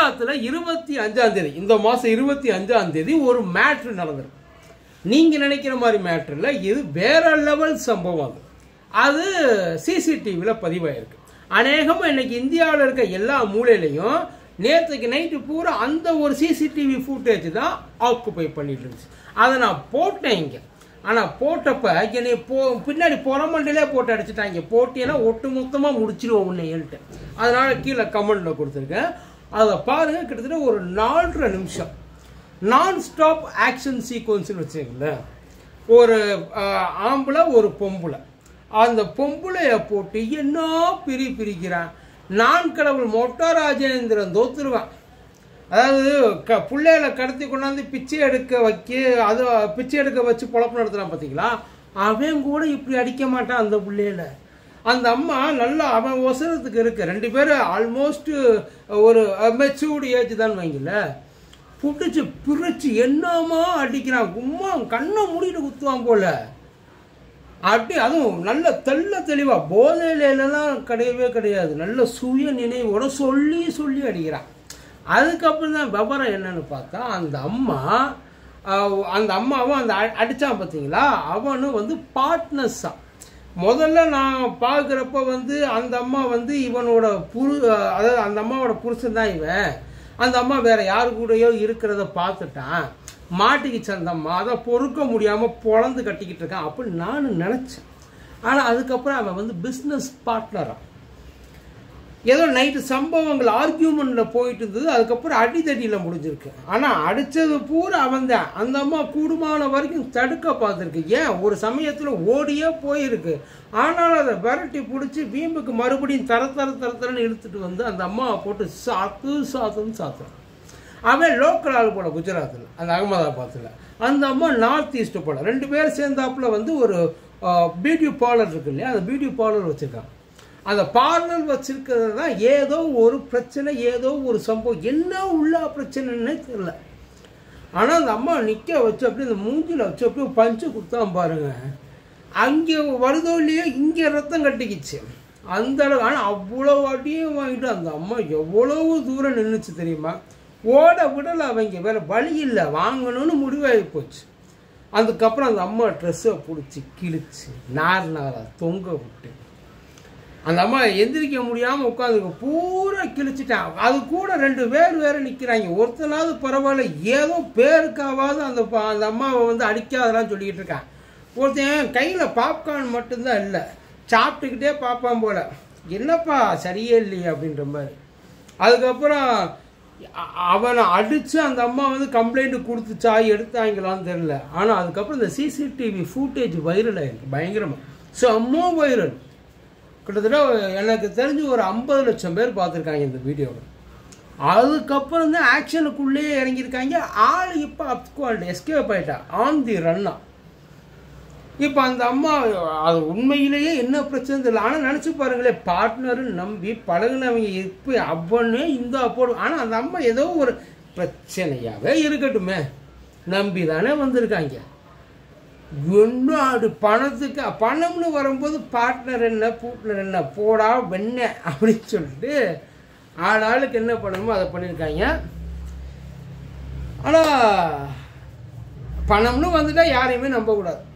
குஜராத்தில் இருபத்தி அஞ்சாம் தேதி இந்த மாதம் இருபத்தி அஞ்சாம் தேதி ஒரு மேட்ரு நடந்திருக்கு நீங்கள் நினைக்கிற மாதிரி மேட்ரு இல்லை இது வேற லெவல் சம்பவம் அது அது சிசிடிவியில் பதிவாயிருக்கு அநேகமாக இன்னைக்கு இந்தியாவில் இருக்க எல்லா மூலையிலையும் நேற்றுக்கு நைட்டு பூரா அந்த ஒரு சிசிடிவி ஃபுட்டேஜ் தான் ஆக்குப்பை பண்ணிட்டு இருந்துச்சு அதை நான் போட்டேன் இங்கே ஆனால் போட்டப்ப என்னை போ பின்னாடி புறமண்டிலே போட்டு அடிச்சிட்டாங்க போட்டியென்னா ஒட்டு மொத்தமாக முடிச்சிருவோம் உன்னைன்ட்டு அதனால கீழே கமெண்ட்ல கொடுத்துருக்கேன் அதை பாருங்க கிட்டத்தட்ட ஒரு நாலரை நிமிஷம் நான் ஸ்டாப் ஆக்ஷன் சீக்வன்ஸ்னு வச்சுங்களேன் ஒரு ஆஹ், ஆம்பளை ஒரு பொம்பளை அந்த பொம்பளைய போட்டு என்ன பிரி பிரிக்கிறான் நான் கடவுள் மொட்டா ராஜேந்திரன் தோத்துருவான் அதாவது க பிள்ளைகளை கடத்தி கொண்டாந்து பிச்சை எடுக்க வைக்க அது பிச்சை எடுக்க வச்சு பொழப்பு நடத்துறான் பார்த்தீங்களா அவன் கூட இப்படி அடிக்க மாட்டான் அந்த பிள்ளையில அந்த அம்மா நல்லா அவன் ஒசரத்துக்கு இருக்கு ரெண்டு பேரும் ஆல்மோஸ்ட் ஒரு மெச்சூர்டு ஏஜ் தான் வைங்கல புடிச்சு பிரிச்சு என்னமா அடிக்கிறான் கும்மா கண்ணை மூடிட்டு குத்துவான் போல அப்படி அதுவும் நல்ல தெள்ள தெளிவா போதையிலாம் கிடையவே கிடையாது நல்ல சுய நினைவோட சொல்லி சொல்லி அடிக்கிறான் அதுக்கப்புறம் தான் விவரம் என்னன்னு பார்த்தா அந்த அம்மா ஆஹ், அந்த அம்மாவும் அந்த அ- அடிச்சான் பார்த்தீங்களா அவனும் வந்து பார்ட்னர்ஸா முதல்ல நான் பார்க்குறப்ப வந்து அந்த அம்மா வந்து இவனோட புரு அதாவது அந்த அம்மாவோட புருஷன் தான் இவன் அந்த அம்மா வேற யாரு கூடயோ இருக்கிறத பார்த்துட்டான் மாட்டிக்கிச்சு அந்த அம்மா அதை பொறுக்க முடியாமல் பொழந்து கட்டிக்கிட்டு இருக்கான் அப்படின்னு நான் நினச்சேன் ஆனால் அதுக்கப்புறம் அவன் வந்து பிஸ்னஸ் பார்ட்னரான் ஏதோ நைட்டு சம்பவங்கள் ஆர்கியூமெண்ட்டில் போயிட்டு இருந்தது அதுக்கப்புறம் அடிதடியில் முடிஞ்சிருக்கு ஆனால் அடித்தது பூரா அவன் தான் அந்த அம்மா கூடுமான வரைக்கும் தடுக்க பார்த்துருக்கு ஏன் ஒரு சமயத்தில் ஓடியே போயிருக்கு ஆனாலும் அதை விரட்டி பிடிச்சி வீம்புக்கு மறுபடியும் தர தர தர தரன்னு இழுத்துட்டு வந்து அந்த அம்மாவை போட்டு சாத்து சாத்துன்னு சாத்துறான் அவன் லோக்கல் ஆள் போல குஜராத்தில் அந்த அகமதாபாத்தில் அந்த அம்மா நார்த் ஈஸ்ட் போல ரெண்டு பேரும் சேர்ந்தாப்புல வந்து ஒரு பியூட்டி பார்லர் இருக்கு இல்லையா அந்த பியூட்டி பார்லர் வச்சுருக்கான் அந்த பார்லர் வச்சிருக்கிறது தான் ஏதோ ஒரு பிரச்சனை ஏதோ ஒரு சம்பவம் என்ன உள்ள பிரச்சனைன்னே தெரியல ஆனால் அந்த அம்மா நிற்க வச்சு அப்படியே அந்த மூஞ்சில வச்சு அப்படியே பஞ்சு குத்தான் பாருங்க அங்கே வருதோ இல்லையோ இங்கே ரத்தம் கட்டிக்கிச்சு அந்த அளவு ஆனால் அவ்வளோ அடியும் வாங்கிட்டு அந்த அம்மா எவ்வளவு தூரம் நின்றுச்சு தெரியுமா ஓட விடலை அவங்க வேற வழி இல்லை வாங்கணும்னு முடிவாகி போச்சு அதுக்கப்புறம் அந்த அம்மா ட்ரெஸ்ஸை பிடிச்சி கிழிச்சு நார் நாரா தொங்க விட்டு அந்த அம்மா எந்திரிக்க முடியாமல் உட்காந்துருக்கு பூரா கிழிச்சிட்டான் அது கூட ரெண்டு பேர் வேற நிற்கிறாங்க ஒருத்தனாவது பரவாயில்ல ஏதோ பேருக்காவது அந்த ப- அந்த அம்மாவை வந்து அடிக்காதலான்னு சொல்லிக்கிட்டு இருக்கான் ஒருத்தன் கையில் பாப்கார்ன் மட்டும்தான் இல்லை சாப்பிட்டுக்கிட்டே பார்ப்பான் போல என்னப்பா சரியே இல்லையே அப்படின்ற மாதிரி அதுக்கப்புறம் அ- அவனை அடித்து அந்த அம்மா வந்து கம்ப்ளைண்ட் கொடுத்துச்சா எடுத்தாங்களான்னு தெரில ஆனால் அதுக்கப்புறம் இந்த சிசிடிவி ஃபூட்டேஜ் வைரல் ஆயிருக்கு பயங்கரமாக செம்ம வைரல் கிட்டத்தட்ட எனக்கு தெரிஞ்சு ஒரு ஐம்பது லட்சம் பேர் பார்த்துருக்காங்க இந்த வீடியோவை அதுக்கப்புறம் தான் ஆக்ஷனுக்குள்ளேயே இறங்கியிருக்காங்க ஆள் இப்போ அப்கோல்டு எஸ்கேப் ஆயிட்டா ஆன் தி ரன்னா இப்போ அந்த அம்மா அது உண்மையிலேயே என்ன பிரச்சனை தெரியல ஆனால் நினச்சி பாருங்களேன் பார்ட்னருன்னு நம்பி பழகுனவங்க இப்போ அவனே இந்த போடு ஆனால் அந்த அம்மா ஏதோ ஒரு பிரச்சனையாகவே இருக்கட்டுமே நம்பி தானே வந்திருக்காங்க என்ன அது பணத்துக்கு பணம்னு வரும்போது பார்ட்னர் என்ன பூட்னர் என்ன போடா வெண்ண அப்படின்னு சொல்லிட்டு ஆள் ஆளுக்கு என்ன பண்ணணுமோ அதை பண்ணியிருக்காங்க ஆனால் பணம்னு வந்துட்டா யாரையுமே நம்பக்கூடாது